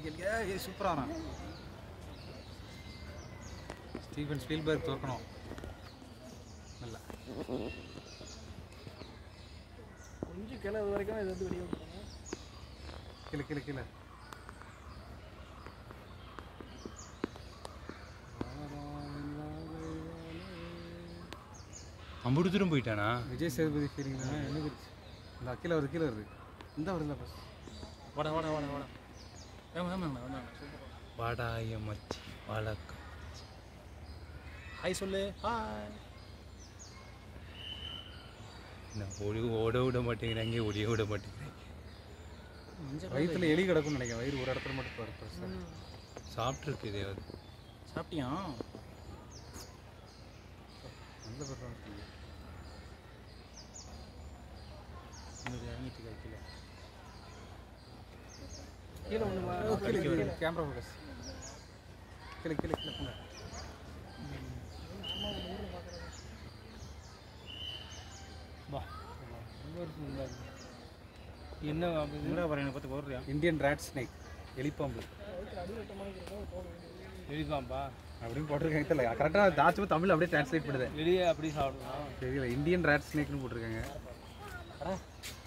கேள்வி சூப்பராக வரான் ஸ்டீஃபன் ஸ்பீல்பர்க் தோற்கணும் நல்லா கொஞ்சம் கிளவு வரைக்கும் இது வந்து வெளியே வந்துருங்க கீழே கீழே கீழே அம்புடு தூரம் போயிட்டானா விஜய் சேதுபதி ஃபீலிங் தானே என்ன இருக்கு இந்த கீழே வருது கீழே வருது இந்த வருதுல பஸ் வாடா வாடா வாடா வாடா வேமா வேமா வேமா சூப்பர் வாடாய மச்சி வழக்கம் ஹாய் சொல்லு ஹாய் நான் ஓடி ஓட விட மாட்டேங்கிறாங்க ஒடிய விட மாட்டேங்கிறாங்க மஞ்சள் வயிற்றுல எலி கிடக்கும்னு நினைக்கிறேன் வயிறு ஒரு இடத்துல மட்டும் பாரு பெருசா. சாப்பிட்ருக்கு இதையாவது சாப்பிட்டியா நல்ல பெர்ஃபார்மன்ஸ் இந்த இறங்கிட்டு இருக்கா கீழே கீழே ஒன்று கீழே கீழே கேமரா ஃபோக்கஸ் கீழே கீழே கீழே போங்க வா என்ன என்ன பாரு பற்றி போடுறியா இந்தியன் ரேட் ஸ்னேக் எலிப்பாம்பு எலிப்பாம்பா அப்படின்னு போட்டிருக்காங்க தெரியல கரெக்டாக தாச்சும் தமிழ் அப்படியே டிரான்ஸ்லேட் பண்ணுது வெளியே அப்படி சாப்பிடலாம் தெரியல இந்தியன் ரேட் ஸ்னேக்னு போட்டிருக்காங்க அடா